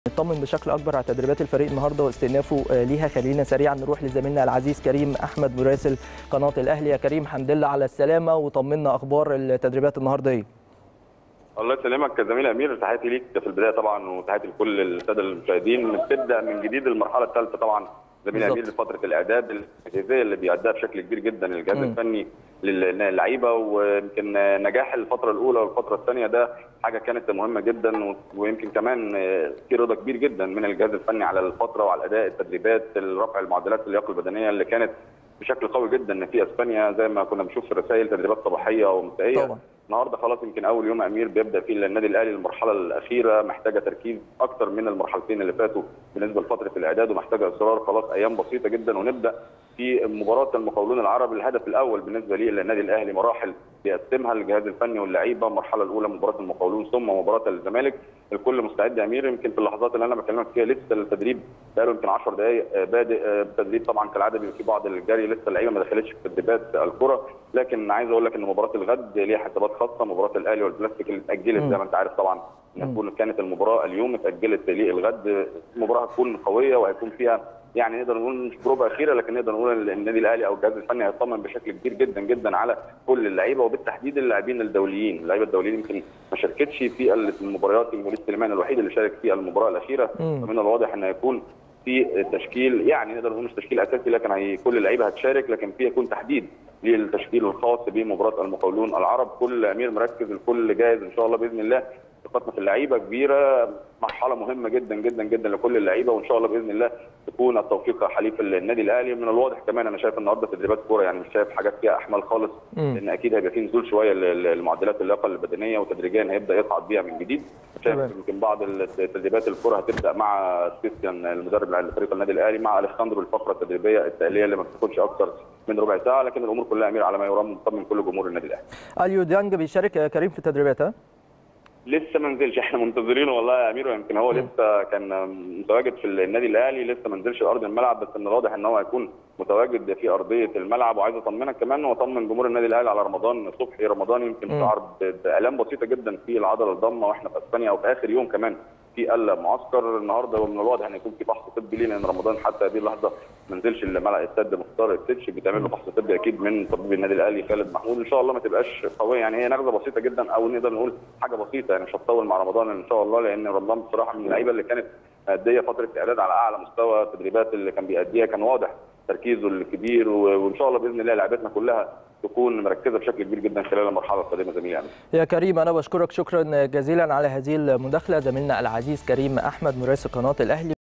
نطمن بشكل اكبر على تدريبات الفريق النهارده واستئنافه ليها خلينا سريعا نروح لزميلنا العزيز كريم احمد مراسل قناه الاهلي يا كريم حمد لله على السلامه وطمنا اخبار التدريبات النهارده ايه الله يسلمك يا زميل امير تحياتي ليك في البدايه طبعا وتحياتي لكل الساده المشاهدين بتبدا من جديد المرحله الثالثه طبعا زميل امير لفتره الاعداد التجهيزيه اللي بيأديها بشكل كبير جدا الجهاز م. الفني للعيبه ويمكن نجاح الفتره الاولى والفتره الثانيه ده حاجه كانت مهمه جدا ويمكن كمان في رضا كبير جدا من الجهاز الفني على الفتره وعلى الاداء التدريبات رفع المعدلات اللياقه البدنيه اللي كانت بشكل قوي جدا في اسبانيا زي ما كنا بنشوف في الرسائل تدريبات صباحيه ومسائيه طبعا النهارده خلاص يمكن اول يوم امير بيبدا فيه النادي الاهلي المرحله الاخيره محتاجه تركيز اكتر من المرحلتين اللي فاتوا بالنسبه لفتره الاعداد ومحتاجه اصرار خلاص ايام بسيطه جدا ونبدا في مباراه المقاولون العرب الهدف الاول بالنسبه لي للنادي الاهلي مراحل بيقسمها الجهاز الفني واللعيبه المرحله الاولى مباراه المقاولون ثم مباراه الزمالك الكل مستعد يا امير يمكن في اللحظات اللي انا بكلمك فيها لسه التدريب بقاله يمكن 10 دقائق بادئ التدريب طبعا كالعاده بيبقى في بعض الجري لسه اللعيبه ما دخلتش في تدريبات الكره لكن عايز اقول لك ان مباراه الغد ليها حسابات خاصه مباراه الاهلي والبلاستيك اللي اتاجلت زي ما انت عارف طبعا تكون كانت المباراه اليوم اتاجلت للغد المباراه هتكون قويه وهيكون فيها يعني نقدر نقول مش بروبه اخيره لكن نقدر نقول ان النادي الاهلي او الجهاز الفني هيطمن بشكل كبير جدا جدا على كل اللعيبه وبالتحديد اللاعبين الدوليين، اللعيبه الدوليين يمكن ما شاركتش في المباريات وليد سليمان الوحيد اللي شارك في المباراه الاخيره فمن الواضح ان هيكون في تشكيل يعني نقدر نقول مش تشكيل اساسي لكن هي كل اللعيبه هتشارك لكن في يكون تحديد للتشكيل الخاص بمباراه المقاولون العرب كل امير مركز الكل جاهز ان شاء الله باذن الله ثقتنا في اللعيبه كبيره مرحله مهمه جدا جدا جدا لكل اللعيبه وان شاء الله باذن الله تكون التوفيق حليف النادي الاهلي من الواضح كمان انا شايف النهارده تدريبات كوره يعني مش شايف حاجات فيها احمال خالص لان اكيد هيبقى في نزول شويه لمعدلات اللياقه البدنيه وتدريجيا هيبدا يصعد بيها من جديد شايف يمكن بعض التدريبات الكره هتبدا مع كريستيان المدرب لفريق النادي الاهلي مع اليخاندرو الفقره التدريبيه التاهيليه اللي ما بتاخدش اكثر من ربع ساعه لكن الامور كلها امير على ما يرام مطمن كل جمهور النادي الاهلي. اليو ديانج بيشارك كريم في التدريبات ها؟ لسه ما نزلش احنا منتظرينه والله يا امير ويمكن هو لسه كان متواجد في النادي الاهلي لسه ما نزلش ارض الملعب بس من الواضح ان هو هيكون متواجد في ارضيه الملعب وعايز اطمنك كمان واطمن جمهور النادي الاهلي على رمضان صبحي رمضان يمكن شعر بالام بسيطه جدا في العضله الضمه واحنا في اسبانيا وفي اخر يوم كمان في المعسكر النهارده ومن الواضح ان يكون في فحص طبي ليه لان رمضان حتى هذه اللحظه ما نزلش الملعب الاستاد مختار التتش بيتعمل له فحص طبي اكيد من طبيب النادي الاهلي خالد محمود ان شاء الله ما تبقاش قويه يعني هي نغزه بسيطه جدا او نقدر نقول حاجه بسيطه يعني مش هتطول مع رمضان ان شاء الله لان رمضان بصراحه من اللعيبه اللي كانت ماديه فتره اعداد على اعلى مستوى التدريبات اللي كان بيأديها كان واضح تركيزه الكبير وان شاء الله باذن الله لعيبتنا كلها تكون مركزه بشكل كبير جدا خلال المرحله القادمه زميلي يعني. يا كريم انا بشكرك شكرا جزيلا على هذه المداخله زميلنا العزيز كريم احمد مراسل قناه الاهلي